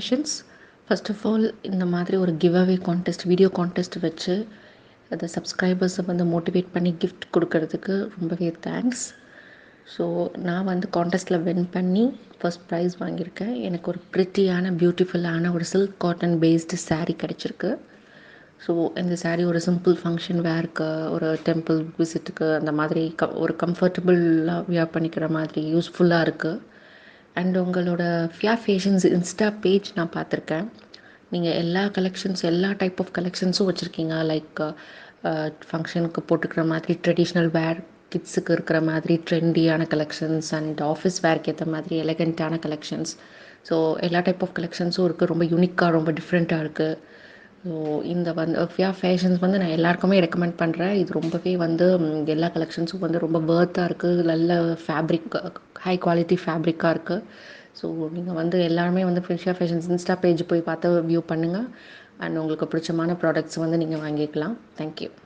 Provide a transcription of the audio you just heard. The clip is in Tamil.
ஃபேஷன்ஸ் ஃபர்ஸ்ட் ஆஃப் ஆல் இந்த மாதிரி ஒரு giveaway contest video contest வச்சு அதை சப்ஸ்கிரைபர்ஸை வந்து மோட்டிவேட் பண்ணி கிஃப்ட் கொடுக்கறதுக்கு ரொம்பவே தேங்க்ஸ் ஸோ நான் வந்து கான்டெஸ்ட்டில் வின் பண்ணி ஃபர்ஸ்ட் ப்ரைஸ் வாங்கியிருக்கேன் எனக்கு ஒரு ப்ரிட்டியான பியூட்டிஃபுல்லான ஒரு சில்க் காட்டன் பேஸ்டு saree கிடச்சிருக்கு ஸோ இந்த saree ஒரு சிம்பிள் ஃபங்க்ஷன் வேர்க்கு ஒரு டெம்பிள் விசிட்டுக்கு அந்த மாதிரி க ஒரு கம்ஃபர்டபுளாக வியர் பண்ணிக்கிற மாதிரி யூஸ்ஃபுல்லாக இருக்குது அண்ட் உங்களோட ஃபியா ஃபேஷன்ஸ் இன்ஸ்டா பேஜ் நான் பார்த்துருக்கேன் நீங்கள் எல்லா கலெக்ஷன்ஸ் எல்லா டைப் ஆஃப் கலெக்ஷன்ஸும் வச்சுருக்கீங்க லைக் ஃபங்க்ஷனுக்கு போட்டுக்கிற மாதிரி ட்ரெடிஷ்னல் வேர் கிட்ஸுக்கு இருக்கிற மாதிரி ட்ரெண்டியான கலெக்ஷன்ஸ் அண்ட் ஆஃபீஸ் வேர்க்கு ஏற்ற மாதிரி எலகண்ட்டான கலெக்ஷன்ஸ் ஸோ எல்லா டைப் ஆஃப் கலெக்ஷன்ஸும் இருக்குது ரொம்ப யூனிக்காக ரொம்ப டிஃப்ரெண்ட்டாக இருக்குது ஸோ இந்த வந்து ஃபியா ஃபேஷன்ஸ் வந்து நான் எல்லாருக்குமே ரெக்கமெண்ட் பண்ணுறேன் இது ரொம்பவே வந்து ம், எல்லா கலெக்ஷன்ஸும் வந்து ரொம்ப பேர்த்தாக இருக்குது நல்ல ஃபேப்ரிக் ஹை குவாலிட்டி ஃபேப்ரிக்காக இருக்குது ஸோ நீங்கள் வந்து எல்லாருமே வந்து ஃபிஷியா ஃபேஷன்ஸ் இன்ஸ்டா பேஜ் போய் பார்த்து வியூ பண்ணுங்கள் அண்ட் உங்களுக்கு பிடிச்சமான ப்ராடக்ட்ஸ் வந்து நீங்கள் வாங்கிக்கலாம் தேங்க்யூ